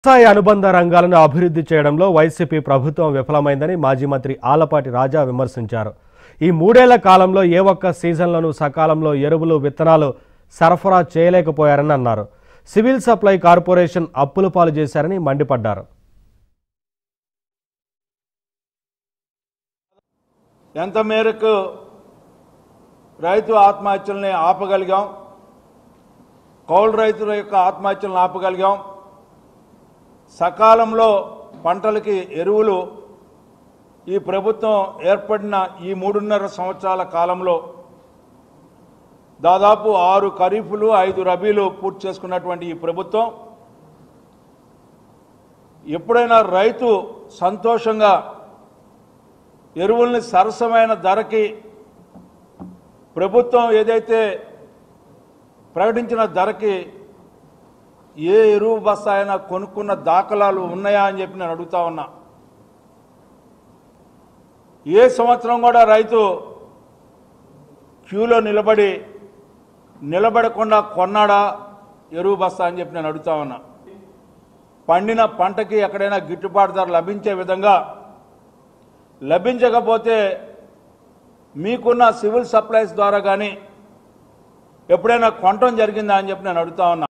వ్యవసాయ అనుబంధ రంగాలను అభివృద్ధి చేయడంలో వైసీపీ ప్రభుత్వం విఫలమైందని మాజీ మంత్రి ఆలపాటి రాజా విమర్శించారు ఈ మూడేళ్ల కాలంలో ఏ ఒక్క సీజన్లను సకాలంలో ఎరువులు విత్తనాలు సరఫరా చేయలేకపోయారని అన్నారు సివిల్ సప్లై కార్పొరేషన్ అప్పుల పాలు చేశారని మండిపడ్డారు ఎంత మేరకు రైతు ఆత్మహత్యల్ని ఆపగలిగాం కౌలు రైతుల యొక్క ఆత్మహత్యలను ఆపగలిగాం సకాలంలో పంటలకి ఎరువులు ఈ ప్రభుత్వం ఏర్పడిన ఈ మూడున్నర సంవత్సరాల కాలంలో దాదాపు ఆరు ఖరీఫ్లు ఐదు రబీలు పూర్తి చేసుకున్నటువంటి ఈ ప్రభుత్వం ఎప్పుడైనా రైతు సంతోషంగా ఎరువుల్ని సరసమైన ధరకి ప్రభుత్వం ఏదైతే ప్రకటించిన ధరకి ఏ ఎరువు బస్తా అయినా కొనుక్కున్న దాఖలాలు ఉన్నాయా అని చెప్పి నేను అడుగుతా ఉన్నా ఏ సంవత్సరం కూడా రైతు క్యూలో నిలబడి నిలబడకుండా కొన్నాడా ఎరువు బస్తా అని చెప్పి నేను అడుగుతా ఉన్నా పండిన పంటకి ఎక్కడైనా గిట్టుబాటు ధర లభించే విధంగా లభించకపోతే మీకున్న సివిల్ సప్లైస్ ద్వారా కానీ ఎప్పుడైనా కొనటం జరిగిందా అని చెప్పి నేను అడుగుతా ఉన్నా